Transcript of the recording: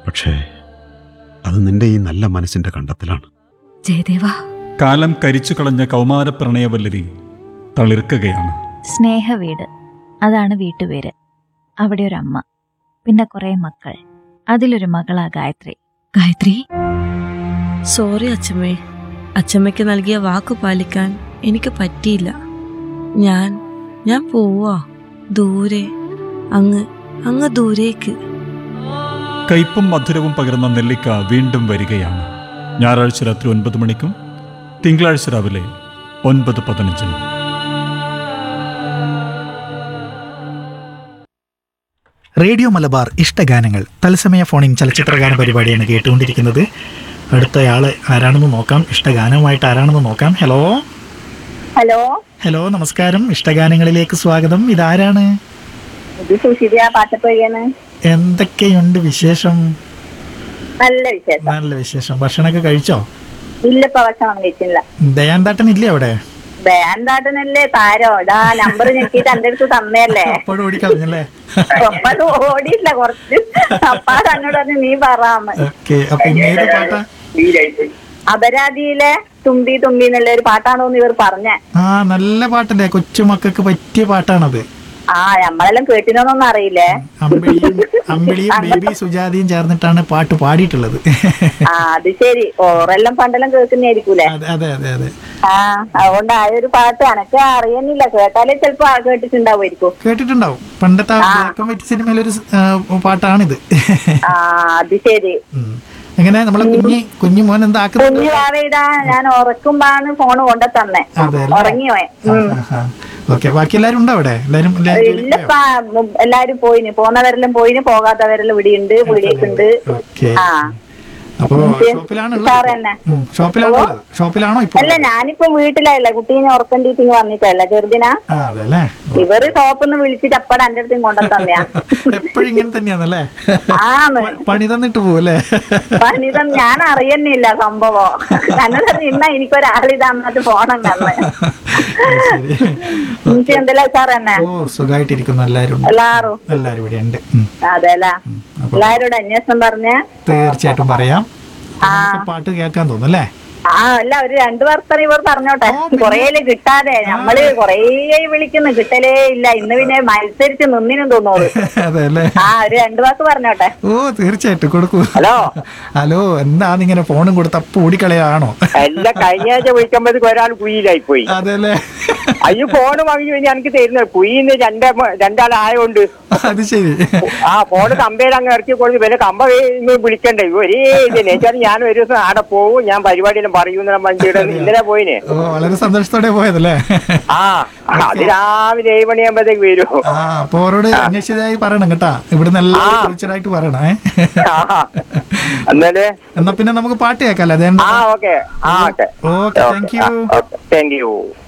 പക്ഷേ അത് നിന്റെ ഈ നല്ല മനസ്സിന്റെ കണ്ടെത്തലാണ് ജയദേവ കാലം കരിച്ചു കളഞ്ഞ കൗമാര പ്രണയവല്ലരി തളിർക്കുകയാണ് സ്നേഹവീട് അതാണ് വീട്ടുപേര് അവിടെ ഒരു അമ്മ പിന്നെ കുറെ മക്കൾ അതിലൊരു മകളാ ഗായത്രി ഗായത്രി സോറി അച്ഛമ്മേ അച്ഛമ്മയ്ക്ക് നൽകിയ വാക്ക് പാലിക്കാൻ എനിക്ക് പറ്റിയില്ല ഞാൻ ഞാൻ പോവാ ദൂരെ അങ്ങ് അങ്ങ് ദൂരേക്ക് കയ്പും മധുരവും പകർന്ന നെല്ലിക്ക വീണ്ടും വരികയാണ് ഞായറാഴ്ച രാത്രി ഒൻപത് മണിക്കും തിങ്കളാഴ്ച രാവിലെ ഒൻപത് പതിനഞ്ചിനും റേഡിയോ മലബാർ ഇഷ്ടഗാനങ്ങൾ തത്സമയ ഫോണിൻ ചലച്ചിത്രഗാന പരിപാടിയാണ് കേട്ടുകൊണ്ടിരിക്കുന്നത് അടുത്തയാള് ആരാണെന്ന് നോക്കാം ഇഷ്ടഗാനവുമായിട്ട് ആരാണെന്ന് നോക്കാം ഹലോ ഹലോ ഹലോ നമസ്കാരം ഇഷ്ടഗാനങ്ങളിലേക്ക് സ്വാഗതം ഇതാരാണ് ഇത് സുഷിത പാട്ടപ്പൊയ്യാണ് എന്തൊക്കെയുണ്ട് വിശേഷം നല്ല വിശേഷം നല്ല വിശേഷം ഭക്ഷണമൊക്കെ കഴിച്ചോ ഇല്ലപ്പ ഭക്ഷണം കഴിച്ചില്ല ദയാന്തട്ടൻ ഇല്ലേ അവിടെ വേണ്ടാട്ടനല്ലേ താരോ ഇതാ നമ്പർ ഞെക്കിട്ട് എന്റെ അടുത്ത് തന്നേല്ലേ അപ്പോഴും ഓടിക്കളഞ്ഞല്ലേ അപ്പത് ഓടിയില്ല കുറച്ച് അപ്പാട് എന്നോട് പറഞ്ഞു നീ പറയാന്ന് ഓക്കെ അപ്പൊ ഇന്ന് ഏത് പാട്ടാ അപരാധിയിലെ തുമ്പി തുമ്പി എന്നുള്ള ഒരു പാട്ടാണോന്ന് ഇവർ പറഞ്ഞേ ആ നല്ല പാട്ടല്ലേ കൊച്ചുമക്കൾക്ക് പറ്റിയ പാട്ടാണത് ആ നമ്മളെല്ലാം കേട്ടിനോന്നൊന്നും അറിയില്ലേ അമ്പിളിയും അമ്പിളിയും ബേബി സുജാതയും ചേർന്നിട്ടാണ് പാട്ട് പാടിയിട്ടുള്ളത് ആ അത് ശരി ഓറെല്ലാം പണ്ടെല്ലാം കേൾക്കുന്നതായിരിക്കൂലേ അതെ അതെ അതെ അതെ ആ അതുകൊണ്ട് ആ ഒരു പാട്ട് എനക്ക് അറിയുന്നില്ല കേട്ടാലേ ചിലപ്പോ ആ കേട്ടിട്ടുണ്ടാവുമായിരിക്കും കേട്ടിട്ടുണ്ടാവും പണ്ടത്തെ ആ ബ്ലാക്ക് ആൻഡ് വൈറ്റ് സിനിമയിലൊരു സ്- ആ, പാട്ടാണിത് ആ അത് ശരി ഉം. എങ്ങനെ നമ്മളെ കുഞ്ഞി കുഞ്ഞു മോൻ എന്താ ആക്കുന്നത് കുഞ്ഞു വാവയിടാ ഞാൻ ഉറക്കുമ്പാണ് ഫോൺ കൊണ്ട തന്നെ അതെ അല്ലേ? ഉറങ്ങിയോ ഉം. ഓക്കെ ബാക്കി എല്ലാരും ഉണ്ടോ അവിടെ എല്ലാരും എല്ലാരും ജോലിക്ക് പോയോ? ഇല്ലപ്പാ ഉം, എല്ലാരും പോയിന് പോന്നവരെല്ലാം പോയിന് പോകാത്തവരെല്ലാം ഇവിടെയുണ്ട് ഇവിടെയൊക്കെയുണ്ട് ഓക്കെ ആ അപ്പൊ എനിക്ക് ഷോപ്പിലാണുള്ളത് സാറ് തന്നെ. ഉം, ഷോപ്പിലാണുള്ളത് ഷോപ്പിലാണോ ഇപ്പൊ അല്ല ഞാനിപ്പോ വീട്ടിലല്ല കുട്ടീനെ ഉറക്കണ്ടിട്ട് ഇങ്ങ് വന്നിട്ടല്ല ചെറുതിനാ ആ അതെ അല്ലേ ഇവര് ഷോപ്പിന്ന് വിളിച്ചിട്ട് അപ്പടെ എന്റെ അടുത്തും കൊണ്ട തന്നെയാ എപ്പോഴും ഇങ്ങനെ തന്നെയാണല്ലേ ആന്ന് പണി തന്നിട്ട് പോവല്ലേ പണിതം ഞാൻ അറിയുന്നില്ല സംഭവം എന്നോട് നിന്ന എനിക്കൊരാളിത് അന്നിട്ട് പോണം കന്ന് ശരി എനിക്ക് എന്തെല്ലാം സാർ തന്നെ ഓ സുഖമായിട്ടിരിക്കുന്നു എല്ലാരും ഉണ്ട്. എല്ലാരും എല്ലാരും ഇവിടെ ഉണ്ട് ഉം. അതെല്ല എല്ലാരോടും അന്വേഷണം പറഞ്ഞ തീർച്ചയായിട്ടും പറയാം നമുക്ക് പാട്ട് കേൾക്കാൻ തോന്നും അല്ലേ ആ അല്ല ഒരു രണ്ടു വർഷം ഇവർ പറഞ്ഞോട്ടെ കൊറേല് കിട്ടാതെ നമ്മള് കൊറേ വിളിക്കുന്നു കിട്ടലേ ഇല്ല ഇന്ന് പിന്നെ മത്സരിച്ച് നിന്നിനും തോന്നുന്നു അതെ അല്ലേ ആ ഒരു രണ്ടു വാക്ക് പറഞ്ഞോട്ടെ ഓ തീർച്ചയായിട്ടും കൊടുക്കൂ ഹലോ ഹലോ എന്താന്ന് ഇങ്ങനെ ഫോണും കൊടുത്ത് അപ്പൊ ഓടിക്കളയാണോ എല്ലാം കഴിഞ്ഞ ആഴ്ച വിളിക്കുമ്പോഴത്തേക്ക് ഒരാൾ കുയിലായി പോയി അതെ അല്ലേ അയ്യോ ഫോണ് വാങ്ങി ഇനി എനിക്ക് തരുന്നത് കുയിന്ന് രണ്ട രണ്ടാളായോണ്ട് അത് ശരി ആ ഫോണ് കമ്പയിൽ അങ്ങ് ഇറക്കി കൊടുത്ത് പിന്നെ കമ്പ ഇന്ന് വിളിക്കണ്ടേ ഒരേ ഇതിനെ വെച്ചാൽ ഞാൻ ഒരു ദിവസം ആടെ പോവും ഞാൻ പരിപാടിയെല്ലാം പറയൂന്ന വണ്ടിയുടെ ഇന്നലെ പോയിന് ഓ വളരെ സന്തോഷത്തോടെ പോയതല്ലേ ആ അത് രാവിലെ ഏഴ് മണിയാകുമ്പോഴത്തേക്ക് വരും ആ അപ്പൊ അവരോട് അന്വേഷിച്ചതായി പറയണം കേട്ടാ ഇവിടുന്ന് എല്ലാം വിളിച്ചതായിട്ട് പറയണേ ആ എന്നാലേ എന്നാ പിന്നെ നമുക്ക് പാട്ട് കേൾക്കാല്ലേ അതെ ആ ഓക്കെ ആ okay okay thank you thank U